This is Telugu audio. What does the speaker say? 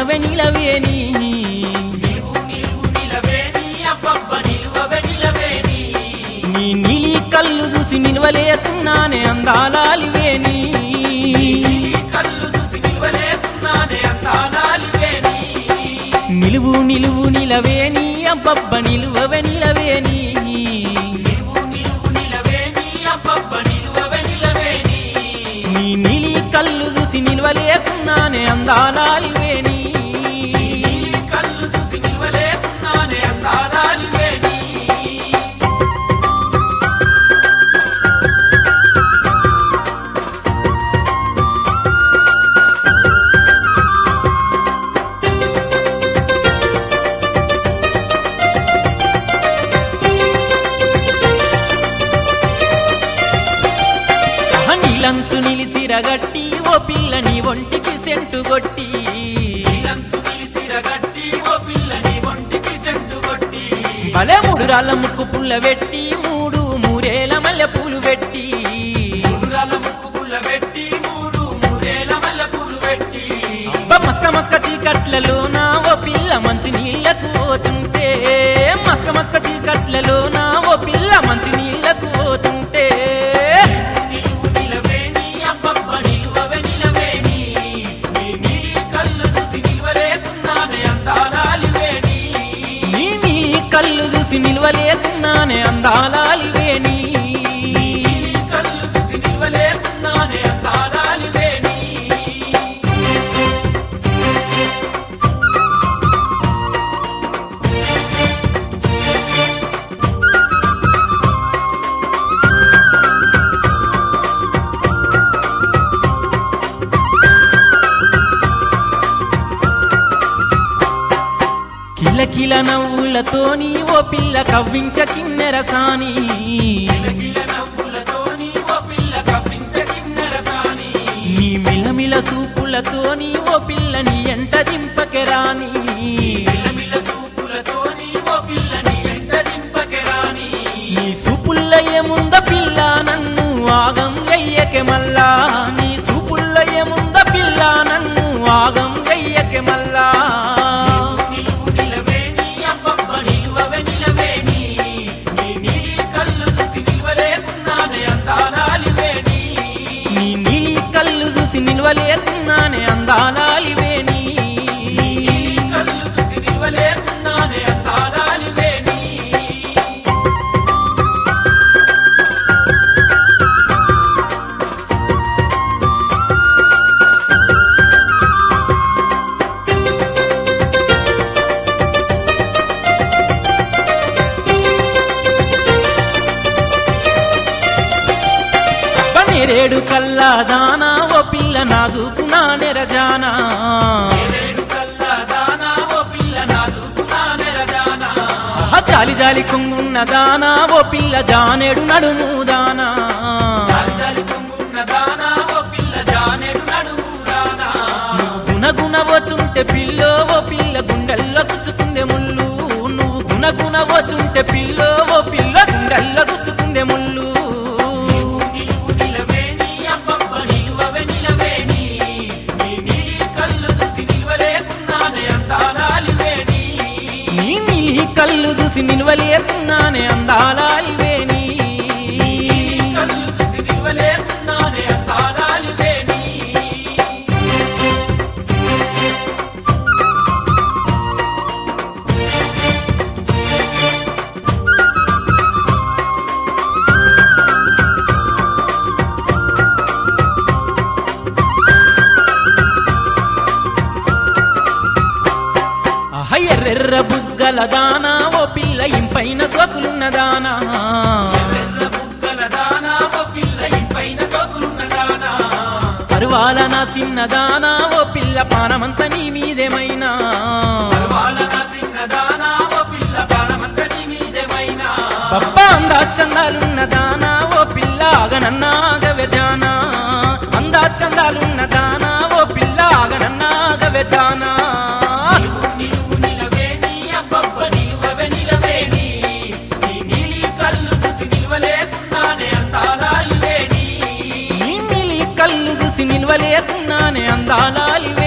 నిలువవే నిలవేని నీవు నీవు నిలవేని అబ్బబ్బ నిలువవే నిలవేని నీ నీలి కళ్ళు చూసి నిలవలేకున్నానే అందాలాలివేని నీ కళ్ళు చూసి నిలవలేకున్నానే అందాలాలివేని నిలువు నిలువు నిలవేని అబ్బబ్బ నిలువవే నిలవేని నీవు నీవు నిలవేని అబ్బబ్బ నిలువవే నిలవేని నీ నీలి కళ్ళు చూసి నిలవలేకున్నానే అందాలాలివేని నీలి కళ్ళు చూసి నిలవలేకున్నానే అందాలాలివేని నీలంచు నిలిచిరగట్టి ఓ పిల్ల నీ ఒంటికి సెంటు కొట్టి నీలంచు నిలిచిరగట్టి ఓ పిల్లని ఒంటికి సెంటు కొట్టి భలే మూడు రాళ్ళ ముక్కు పుల్ల పెట్టి మూడు మూరేల మల్లె పూలు పెట్టి ముదురాల ముక్కు పుల్ల పెట్టి మూడు మూరేల మల్లె పూలు పెట్టి అబ్బ మస్క మస్క చీకట్లలోన ఓ పిల్ల మంచి నీళ్లకు పోతుంటే మస్క మస్క చీకట్లలోన ఓ పిల్ల మంచి నీళ్లకు పోతుంటే నిలువు నిలవేని అబ్బబ్బ నిలువవే నిలవేని నీ నీలి కళ్ళు చూసి నిలవలేకున్నానే అందాలాలివేని నీ నీలి కళ్ళు చూసి నిలవలేకున్నానే అందాలాలివేని నీలి కళ్ళు చూసి నిలవలేకున్నానే అందాలాలివేని కిల కిల నవ్వులతోని ఓ పిల్ల కవ్వించ కిన్నెరసాని కిలకిల నవ్వులతోని ఓ పిల్ల కవ్వించ కిన్నెరసాని నీ మిలమిల సూపులతోని ఓ పిల్లని ఎంట దింపకెరాని మిలమిల చూపులతోని ఓ పిల్లని ఎంట దింపకెరాని నీ సూపుల్లయ్య ముంద పిల్ల నన్ను ఆగం గయ్యకె మల్లా నీ సూపుల్లయ్య ముంద పిల్ల నన్ను ఆగం గయ్యకె మల్లా నిలువు నిలవేని అబ్బబ్బ నిలువవే నిలవేని నీ నీలి కళ్ళు చూసి నిలవలేకున్నానే అందాలాలివేని నీ నీలి కళ్ళు చూసి నిలవలేకున్నానే అందాలాలివేని నీలి కళ్ళు చూసి నిలవలేకున్నానే అందాలాలివేని నేరేడు కల్లా దానా ఓ పిల్ల నాజుకు నా నెరజానా నేరేడు కల్ల దానా ఓ పిల్ల నాజుకునా నెరజానా ఆహా, జాలి జాలి కుంగున్న దానా ఓ పిల్ల జానేడు నడుము దానా జాలి జాలి కుంగున్న దానా ఓ పిల్ల జానెడు నడుము దానా గుణగుణ పోతుంటే పిల్లో ఓ పిల్ల గుండెల్లో గుచ్చుకుందే ముళ్ళు నువ్వు గుణగుణ పోతుంటే పిల్లో ఓ పిల్ల గుండెల్లో గుచ్చుకుందే ముళ్ళు నిలువు నిలువు నిలవేని అబ్బబ్బ నిలువవే నిలవేని నీ నీలి కళ్ళు చూసి నిలవలేకున్నానే అందాలాలివేని నీ నీలి కళ్ళు చూసి నిలవలేకున్నానే అందాలాలివేని నీలి కళ్ళు చూసి నిలవలేకున్నానే అందాలాలివేని ఆహా, ఎర్రెర్ర బుగ్గల దానా ఓ పిల్ల ఇంపైన సోకులున్న దానా ఎర్ర బుగ్గల దానా ఓ పిల్ల ఇంపైన సోకులున్న దానా పరువాల నా చిన్న దానా ఓ పిల్ల పానమంత నీ మీదేమైనా పర్వాల నా సిన్న దానా ఓ పిల్ల ప్రాణమంత నీ మీదేమైనా పప్ప అందా చందాలున్న దానా ఓ పిల్ల ఆగనన్నాగవె జానా అందా చందాలున్న దానా ఓ పిల్ల ఆగనన్నాగవె జానా నిలువు నిలువు నిలవేని అబ్బబ్బ నిలువవే నిలవేని నీ నీలి కళ్ళు చూసి నిలవలేకున్నానే అందాలాలివేని నీ నీలి కళ్ళు చూసి నిల్వలేకున్నానే అందాలాలి